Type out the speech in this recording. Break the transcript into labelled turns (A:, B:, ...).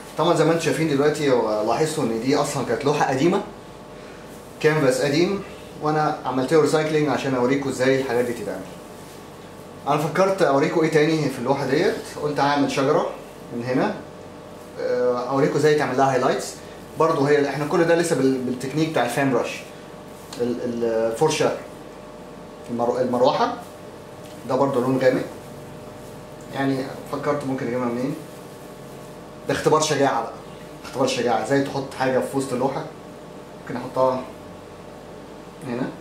A: طبعا زي ما انتم شايفين دلوقتي هو لاحظتوا ان دي اصلا كانت لوحه قديمه كانفاس قديم وانا عملت له ريسايكلينج عشان اوريكم ازاي الحاجات دي تتعمل انا فكرت اوريكم ايه تاني في اللوحه ديت قلت هعمل شجره من هنا آه، اوريكم ازاي تعمل لها هايلايتس برضه هي احنا كل ده لسه بال- بالتكنيك بتاع الفان براش ال- ال- الفرشه المرو- المروحه ده برضه لون غامق يعني فكرت ممكن اجيبها منين ده اختبار شجاعه بقى اختبار شجاعه ازاي تحط حاجه في وسط اللوحه ممكن احطها هنا